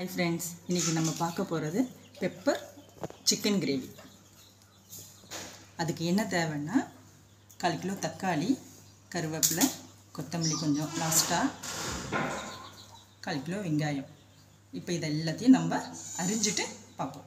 hi friends இன்றைக்கி நம்ம பார்க்க போகிறது பெப்பர் சிக்கன் கிரேவி அதுக்கு என்ன தேவைன்னா கால் கிலோ தக்காளி கருவேப்பிலை கொத்தமல்லி கொஞ்சம் லாஸ்ட்டாக கால் கிலோ வெங்காயம் இப்போ இதை எல்லாத்தையும் நம்ம அரிஞ்சிட்டு பார்ப்போம்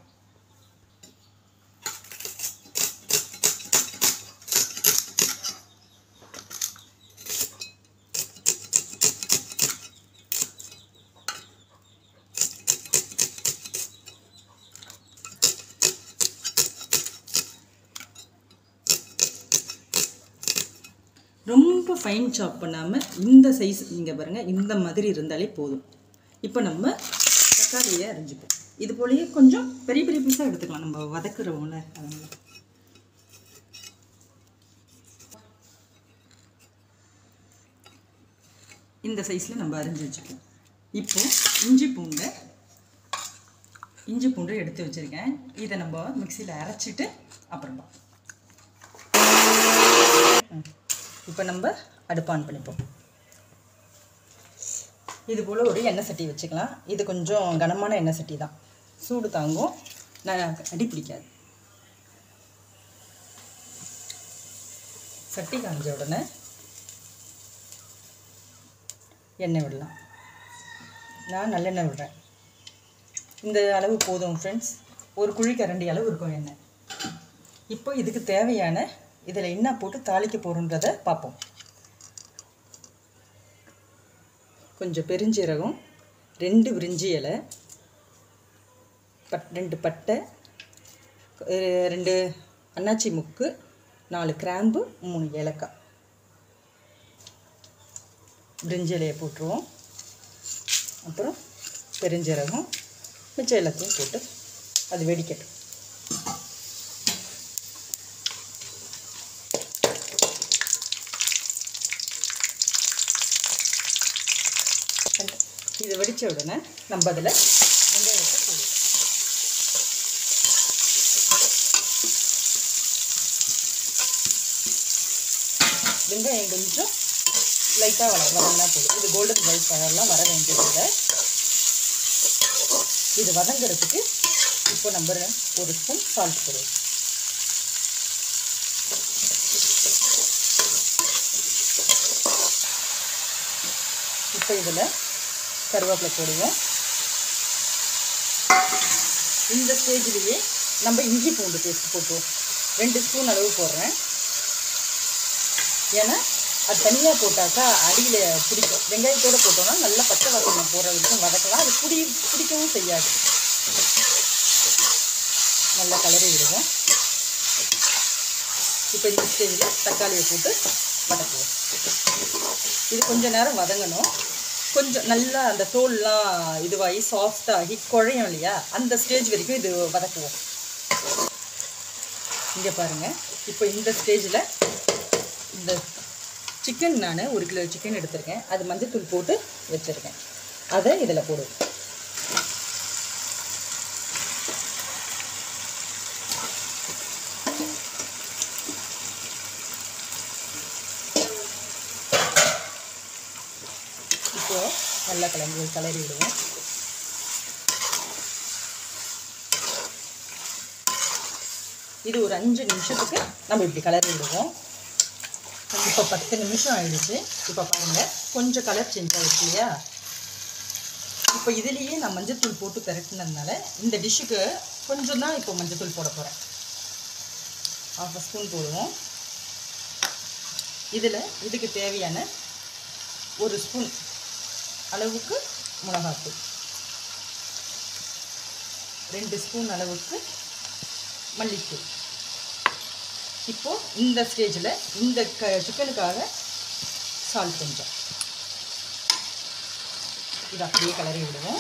ரொம்ப ஃபைன் சாப் பண்ணாமல் இந்த சைஸ் நீங்கள் பாருங்கள் இந்த மாதிரி இருந்தாலே போதும் இப்போ நம்ம தக்காளியை அரிஞ்சுப்போம் இது போலயே கொஞ்சம் பெரிய பெரிய பீஸாக எடுத்துக்கலாம் நம்ம வதக்குறோம்ல அதனால இந்த சைஸில் நம்ம அரிஞ்சு வச்சுப்போம் இப்போ இஞ்சி பூண்டை இஞ்சி பூண்டு எடுத்து வச்சுருக்கேன் இதை நம்ம மிக்சியில் அரைச்சிட்டு அப்புறமா இப்போ நம்ம அடுப்பு ஆன் பண்ணிப்போம் இது போல் ஒரு எண்ணெய் சட்டி வச்சுக்கலாம் இது கொஞ்சம் கனமான எண்ணெய் சட்டி தான் சூடு தாங்கும் நான் அடி பிடிக்காது சட்டி காஞ்ச உடனே எண்ணெய் விடலாம் நான் நல்லெண்ணெய் விடுறேன் இந்த அளவு போதும் ஃப்ரெண்ட்ஸ் ஒரு குழி கரண்டி அளவு இருக்கும் எண்ணெய் இப்போ இதுக்கு தேவையான இதில் என்ன போட்டு தாளிக்க போகிறோன்றதை பார்ப்போம் கொஞ்சம் பெருஞ்சீரகம் ரெண்டு விரிஞ்சி இலை பட் ரெண்டு பட்டை அஹ் ரெண்டு அன்னாச்சி முக்கு நாலு கிராம்பு மூணு ஏலக்காய் பிரிஞ்சி இலையை போட்டுருவோம் அப்புறம் பெருஞ்சீரகம் மிச்சம் எல்லாத்தையும் போட்டு அது வெடிக்கட்டும் இது வெடித்த உடனே நம்ம அதில் வெங்காயத்தை போடுவோம் வெங்காயம் கொஞ்சம் லைட்டாக வள வதங்கினா போதும் இது கோல்டன் ப்ரௌன் கலர்லாம் வர வேண்டியதில்லை இது வதங்கிறதுக்கு இப்போ நம்ம ஒரு ஸ்பூன் சால்ட் போடுவோம் இப்போ இதில் கருவேப்பிலை போடுவோம் இந்த ஸ்டேஜ்லேயே நம்ம இஞ்சி பூண்டு பேஸ்ட் போட்டுருவோம் ரெண்டு ஸ்பூன் அளவு போடுறேன் ஏன்னா அது தனியாக போட்டாக்கா அடியில் பிடிக்கும் வெங்காயத்தோடு போட்டோம்னா நல்லா பச்சை வாசனை போகிற வரைக்கும் வதக்கலாம் அது பிடி பிடிக்கவும் செய்யாது நல்லா கலரி விடுவோம் இப்போ இந்த ஸ்டேஜில் தக்காளியை போட்டு வதக்குவோம் இது கொஞ்ச நேரம் வதங்கணும் கொஞ்சம் நல்லா அந்த தோல்லாம் இதுவாகி சாஃப்டாகி குழையும் இல்லையா அந்த ஸ்டேஜ் வரைக்கும் இது வதக்குவோம் இங்கே பாருங்கள் இப்போ இந்த ஸ்டேஜில் இந்த சிக்கன் நான் ஒரு கிலோ சிக்கன் எடுத்திருக்கேன் அது மஞ்சத்தூள் போட்டு வச்சுருக்கேன் அதை இதில் போடுவோம் இப்போ நல்லா கலந்து கலரி விடுவோம் இது ஒரு அஞ்சு நிமிஷத்துக்கு நம்ம இப்படி கலரி விடுவோம் இப்போ பத்து நிமிஷம் ஆயிடுச்சு இப்போ பாருங்கள் கொஞ்சம் கலர் சேஞ்ச் ஆகிடுச்சு இல்லையா இப்போ இதுலேயே நான் மஞ்சத்தூள் போட்டு பெரட்டினதுனால இந்த டிஷ்ஷுக்கு கொஞ்சம் தான் இப்போ மஞ்சத்தூள் போட போகிறேன் ஆஃப் ஸ்பூன் போடுவோம் இதில் இதுக்கு தேவையான ஒரு ஸ்பூன் அளவுக்கு மிளகாத்தூள் ரெண்டு ஸ்பூன் அளவுக்கு மல்லித்தூள் இப்போது இந்த ஸ்டேஜில் இந்த க சிக்கனுக்காக சால்ட் கொஞ்சம் இது அப்படியே கலரி விடுவோம்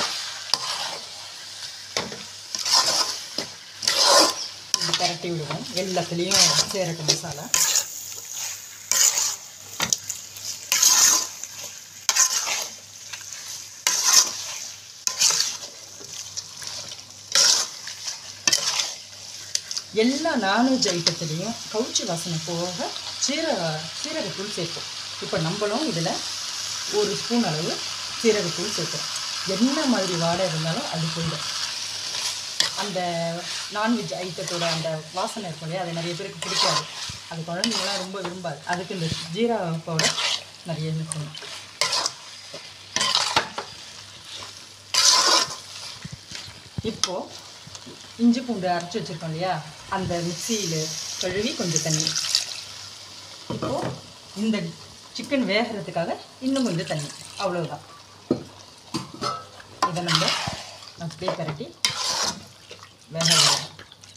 இது பரட்டி விடுவோம் எல்லாத்துலேயும் சேரட்டும் மசாலா எல்லா நான்வெஜ் ஐட்டத்துலேயும் கவுச்சி வாசனை போக சீரக சீரகத்தூள் சேர்ப்போம் இப்போ நம்மளும் இதில் ஒரு ஸ்பூன் அளவு சீரகத்தூள் சேர்க்குறோம் என்ன மாதிரி வாடை இருந்தாலும் அது போயிடும் அந்த நான்வெஜ் ஐட்டத்தோட அந்த வாசனை இருக்கும் இல்லையா அது நிறைய பேருக்கு பிடிக்காது அது குழந்தைங்களாம் ரொம்ப விரும்பாது அதுக்கு இந்த ஜீரா பவுடர் நிறைய இருக்கணும் இப்போது இஞ்சி பூண்டு அரைச்சி வச்சுருக்கோம் இல்லையா அந்த மிக்சியில் கழுவி கொஞ்சம் தண்ணி இப்போது இந்த சிக்கன் வேகிறதுக்காக இன்னும் கொஞ்சம் தண்ணி அவ்வளவுதான் இதை நம்ம அப்படியே பரட்டி வேக விடணும்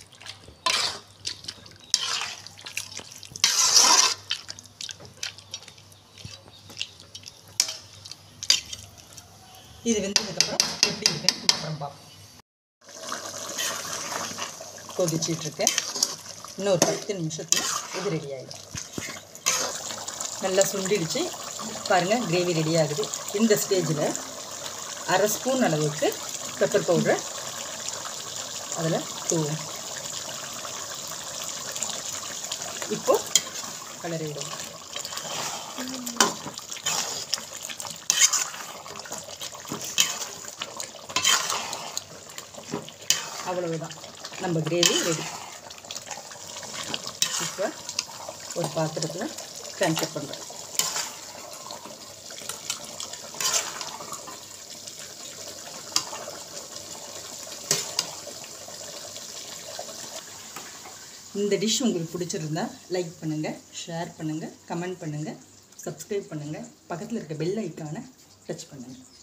இது வெந்ததுக்கப்புறம் எப்படி இருக்குன்னு அப்புறம் பார்ப்போம் கொதிச்சிட்ருக்கு இன்னொரு பத்து நிமிஷத்தில் இது ரெடி ஆகிடும் நல்லா சுண்டிடுச்சு பாருங்கள் கிரேவி ரெடி ஆகுது இந்த ஸ்டேஜில் அரை ஸ்பூன் அளவுக்கு பெப்பர் பவுடர் அதில் தூவும் இப்போ கலரி விடுவோம் அவ்வளவுதான் நம்ம கிரேவி ரெடி இப்போ ஒரு பாத்திரத்தில் ட்ரான்ஸ்ஃபர் பண்ணுறேன் இந்த டிஷ் உங்களுக்கு பிடிச்சிருந்தா லைக் பண்ணுங்கள் ஷேர் பண்ணுங்கள் கமெண்ட் பண்ணுங்கள் சப்ஸ்கிரைப் பண்ணுங்கள் பக்கத்தில் இருக்க பெல் ஐக்கானை டச் பண்ணுங்கள்